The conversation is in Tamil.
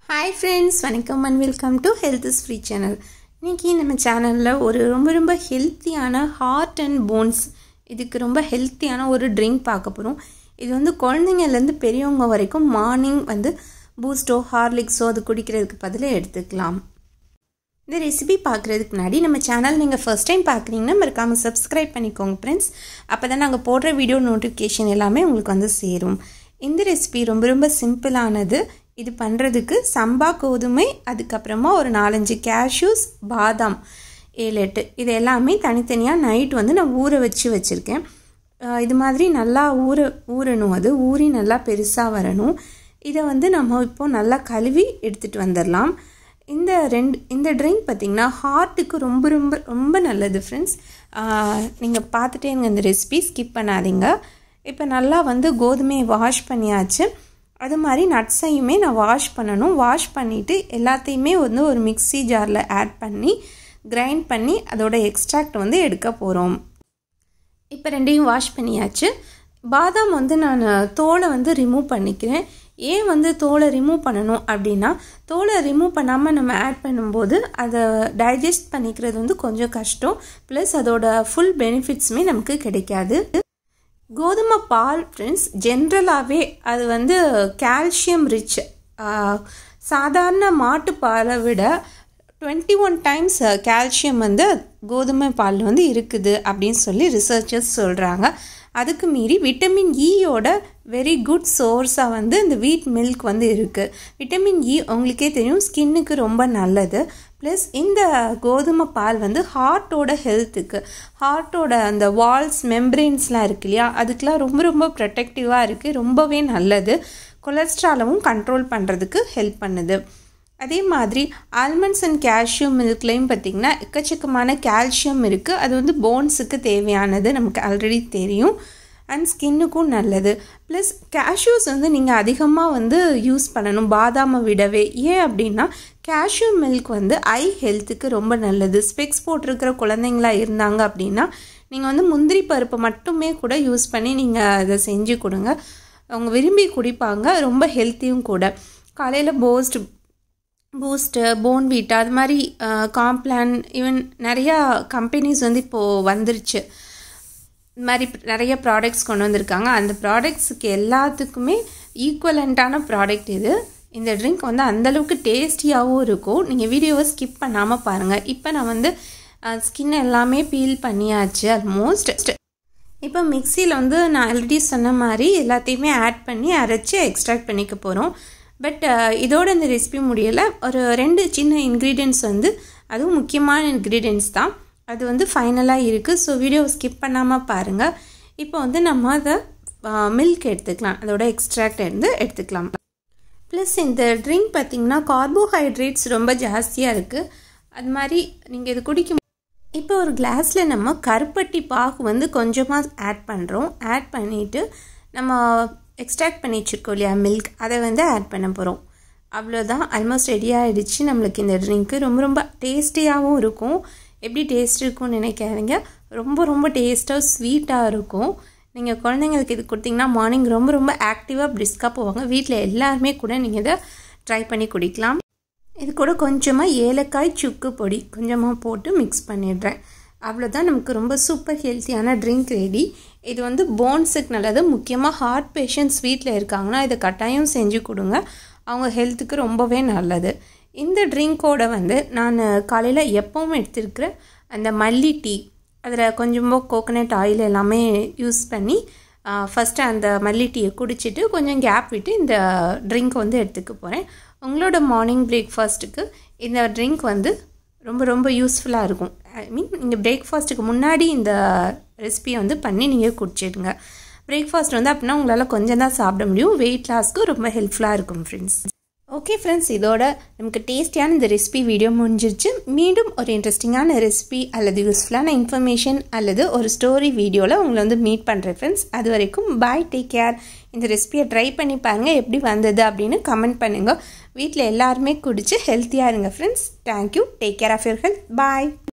ஹாய் ஃப்ரெண்ட்ஸ் வணக்கம் and welcome to health is free channel இன்றைக்கி நம்ம சேனலில் ஒரு ரொம்ப ரொம்ப ஹெல்த்தியான ஹார்ட் அண்ட் போன்ஸ் இதுக்கு ரொம்ப ஹெல்த்தியான ஒரு ட்ரிங்க் பார்க்க போகிறோம் இது வந்து குழந்தைங்கள்லேருந்து பெரியவங்க வரைக்கும் மார்னிங் வந்து பூஸ்டோ ஹார்லிக்ஸோ அது குடிக்கிறதுக்கு பதிலாக எடுத்துக்கலாம் இந்த ரெசிபி பார்க்குறதுக்கு முன்னாடி நம்ம சேனல் நீங்கள் ஃபர்ஸ்ட் டைம் பார்க்குறீங்கன்னா மறக்காமல் சப்ஸ்கிரைப் பண்ணிக்கோங்க ஃப்ரெண்ட்ஸ் அப்போ தான் நாங்கள் போடுற வீடியோ நோட்டிஃபிகேஷன் எல்லாமே உங்களுக்கு வந்து சேரும் இந்த ரெசிபி ரொம்ப ரொம்ப சிம்பிளானது இது பண்ணுறதுக்கு சம்பா கோதுமை அதுக்கப்புறமா ஒரு நாலஞ்சு கேஷ்யூஸ் பாதாம் ஏழு எட்டு இது எல்லாமே தனித்தனியாக நைட் வந்து நான் ஊற வச்சு வச்சுருக்கேன் இது மாதிரி நல்லா ஊற ஊறணும் அது ஊறி நல்லா பெருசாக வரணும் இதை வந்து நம்ம இப்போ நல்லா கழுவி எடுத்துகிட்டு வந்துடலாம் இந்த ரெண்டு இந்த ட்ரிங்க் பார்த்திங்கன்னா ஹார்ட்டுக்கு ரொம்ப ரொம்ப ரொம்ப நல்லது ஃப்ரெண்ட்ஸ் நீங்கள் பார்த்துட்டே இருங்க இந்த ரெசிபி ஸ்கிப் பண்ணாதீங்க இப்போ நல்லா வந்து கோதுமையை வாஷ் பண்ணியாச்சு அது மாதிரி நட்ஸையுமே நான் வாஷ் பண்ணணும் வாஷ் பண்ணிவிட்டு எல்லாத்தையுமே வந்து ஒரு மிக்சி ஜாரில் ஆட் பண்ணி கிரைண்ட் பண்ணி அதோட எக்ஸ்ட்ராக்ட் வந்து எடுக்க போகிறோம் இப்போ ரெண்டையும் வாஷ் பண்ணியாச்சு பாதாம் வந்து நான் தோலை வந்து ரிமூவ் பண்ணிக்கிறேன் ஏன் வந்து தோலை ரிமூவ் பண்ணணும் அப்படின்னா தோலை ரிமூவ் பண்ணாமல் நம்ம ஆட் பண்ணும்போது அதை டைஜஸ்ட் பண்ணிக்கிறது வந்து கொஞ்சம் கஷ்டம் ப்ளஸ் அதோட ஃபுல் பெனிஃபிட்ஸுமே நமக்கு கிடைக்காது கோதுமை பால் ஃப்ரெண்ட்ஸ் ஜென்ரலாகவே அது வந்து கால்சியம் ரிச் சாதாரண மாட்டு பாலை விட டுவெண்ட்டி ஒன் டைம்ஸ் கால்சியம் வந்து கோதுமை பாலில் வந்து இருக்குது அப்படின்னு சொல்லி ரிசர்ச்சர்ஸ் சொல்கிறாங்க அதுக்கு மீறி விட்டமின் இயோட வெரி குட் சோர்ஸாக வந்து இந்த வீட் மில்க் வந்து இருக்குது விட்டமின் இ உங்களுக்கே தெரியும் ஸ்கின்னுக்கு ரொம்ப நல்லது ப்ளஸ் இந்த கோதுமை பால் வந்து ஹார்ட்டோட ஹெல்த்துக்கு ஹார்ட்டோட அந்த வால்ஸ் மெம்ப்ரெயின்ஸ்லாம் இருக்கு இல்லையா அதுக்கெலாம் ரொம்ப ரொம்ப ப்ரொடெக்டிவாக இருக்குது ரொம்பவே நல்லது கொலஸ்ட்ராலவும் கண்ட்ரோல் பண்ணுறதுக்கு ஹெல்ப் பண்ணுது அதே மாதிரி ஆல்மண்ட்ஸ் அண்ட் கேல்சியம் மில்க்லேயும் பார்த்திங்கன்னா எக்கச்சக்கமான கால்சியம் இருக்குது அது வந்து போன்ஸுக்கு தேவையானது நமக்கு ஆல்ரெடி தெரியும் அண்ட் ஸ்கின்னுக்கும் நல்லது ப்ளஸ் கேஷ்யூஸ் வந்து நீங்கள் அதிகமாக வந்து யூஸ் பண்ணணும் பாதாமை விடவே ஏன் அப்படின்னா கேஷ்யூ மில்க் வந்து ஐ ஹெல்த்துக்கு ரொம்ப நல்லது ஸ்பெக்ஸ் போட்டிருக்கிற குழந்தைங்களா இருந்தாங்க அப்படின்னா நீங்கள் வந்து முந்திரி பருப்பை மட்டுமே கூட யூஸ் பண்ணி நீங்கள் அதை செஞ்சு கொடுங்க அவங்க விரும்பி குடிப்பாங்க ரொம்ப ஹெல்த்தியும் கூட காலையில் போஸ்ட் பூஸ்ட்டு போன்வீட்டா அது மாதிரி காம்ப்ளான் ஈவன் நிறையா கம்பெனிஸ் வந்து இப்போது வந்துருச்சு இது மாதிரி நிறைய ப்ராடக்ட்ஸ் கொண்டு வந்திருக்காங்க அந்த ப்ராடக்ட்ஸுக்கு எல்லாத்துக்குமே ஈக்குவலண்ட்டான ப்ராடக்ட் இது இந்த ட்ரிங்க் வந்து அந்தளவுக்கு டேஸ்டியாகவும் இருக்கும் நீங்கள் வீடியோவை ஸ்கிப் பண்ணாமல் பாருங்கள் இப்போ நான் வந்து ஸ்கின் எல்லாமே பீல் பண்ணியாச்சு ஆல்மோஸ்ட் இப்போ மிக்சியில் வந்து நான் ஆல்ரெடி சொன்ன மாதிரி எல்லாத்தையுமே ஆட் பண்ணி அரைச்சி எக்ஸ்ட்ராக்ட் பண்ணிக்க போகிறோம் பட் இதோட இந்த ரெசிபி முடியலை ஒரு ரெண்டு சின்ன இன்க்ரீடியன்ட்ஸ் வந்து அதுவும் முக்கியமான இன்க்ரீடியன்ட்ஸ் தான் அது வந்து ஃபைனலாக இருக்குது ஸோ வீடியோ ஸ்கிப் பண்ணாமல் பாருங்கள் இப்போ வந்து நம்ம அதை மில்க் எடுத்துக்கலாம் அதோட எக்ஸ்ட்ராக்ட் இருந்து எடுத்துக்கலாம் ப்ளஸ் இந்த ட்ரிங்க் பார்த்திங்கன்னா கார்போஹைட்ரேட்ஸ் ரொம்ப ஜாஸ்தியாக இருக்குது அது மாதிரி நீங்கள் இது குடிக்கும் இப்போ ஒரு கிளாஸில் நம்ம கருப்பட்டி பாகு வந்து கொஞ்சமாக ஆட் பண்ணுறோம் ஆட் பண்ணிவிட்டு நம்ம எக்ஸ்ட்ராக்ட் பண்ணி வச்சுருக்கோம் இல்லையா மில்க் அதை வந்து ஆட் பண்ண போகிறோம் அவ்வளோதான் ஆல்மோஸ்ட் ரெடி ஆகிடுச்சு நம்மளுக்கு இந்த ட்ரிங்க்கு ரொம்ப ரொம்ப டேஸ்டியாகவும் இருக்கும் எப்படி டேஸ்ட் இருக்கும்னு நினைக்காதீங்க ரொம்ப ரொம்ப டேஸ்ட்டாக ஸ்வீட்டாக இருக்கும் நீங்கள் குழந்தைங்களுக்கு இது கொடுத்தீங்கன்னா மார்னிங் ரொம்ப ரொம்ப ஆக்டிவாக பிரிஸ்காக போவாங்க வீட்டில் எல்லாருமே கூட நீங்கள் இதை ட்ரை பண்ணி குடிக்கலாம் இது கூட கொஞ்சமாக ஏலக்காய் சுக்கு பொடி கொஞ்சமாக போட்டு மிக்ஸ் பண்ணிடுறேன் அவ்வளோதான் நமக்கு ரொம்ப சூப்பர் ஹெல்த்தியான ட்ரிங்க் ரெடி இது வந்து போன்ஸுக்கு நல்லது முக்கியமாக ஹார்ட் பேஷண்ட்ஸ் வீட்டில் இருக்காங்கன்னா இதை கட்டாயம் செஞ்சு கொடுங்க அவங்க ஹெல்த்துக்கு ரொம்பவே நல்லது இந்த ட்ரிங்க்கோட வந்து நான் காலையில் எப்பவும் எடுத்துருக்கிற அந்த மல்லி டீ அதில் கொஞ்சமாக கோகனட் ஆயில் எல்லாமே யூஸ் பண்ணி ஃபஸ்ட்டு அந்த மல்லி டீயை குடிச்சிட்டு கொஞ்சம் கேப் விட்டு இந்த ட்ரிங்க் வந்து எடுத்துக்க போகிறேன் உங்களோட மார்னிங் பிரேக்ஃபாஸ்ட்டுக்கு இந்த ட்ரிங்க் வந்து ரொம்ப ரொம்ப யூஸ்ஃபுல்லாக இருக்கும் ஐ மீன் நீங்கள் பிரேக்ஃபாஸ்ட்டுக்கு முன்னாடி இந்த ரெசிபியை வந்து பண்ணி நீங்கள் குடிச்சிடுங்க பிரேக்ஃபாஸ்ட் வந்து அப்படின்னா உங்களால் கொஞ்சம் தான் சாப்பிட முடியும் வெயிட் லாஸ்க்கு ரொம்ப ஹெல்ப்ஃபுல்லாக இருக்கும் ஃப்ரெண்ட்ஸ் ஓகே ஃப்ரெண்ட்ஸ் இதோட நமக்கு டேஸ்டியான இந்த ரெசிபி வீடியோ முடிஞ்சிருச்சு மீண்டும் ஒரு இன்ட்ரெஸ்டிங்கான ரெசிபி அல்லது யூஸ்ஃபுல்லான இன்ஃபர்மேஷன் அல்லது ஒரு ஸ்டோரி வீடியோவில் உங்களை வந்து மீட் பண்ணுறேன் ஃப்ரெண்ட்ஸ் அது வரைக்கும் பாய் டேக் கேர் இந்த ரெசிபியை ட்ரை பண்ணி பாருங்கள் எப்படி வந்தது அப்படின்னு கமெண்ட் பண்ணுங்கள் வீட்டில் எல்லாருமே குடிச்சு ஹெல்த்தியாக இருங்க friends thank you take care of your health bye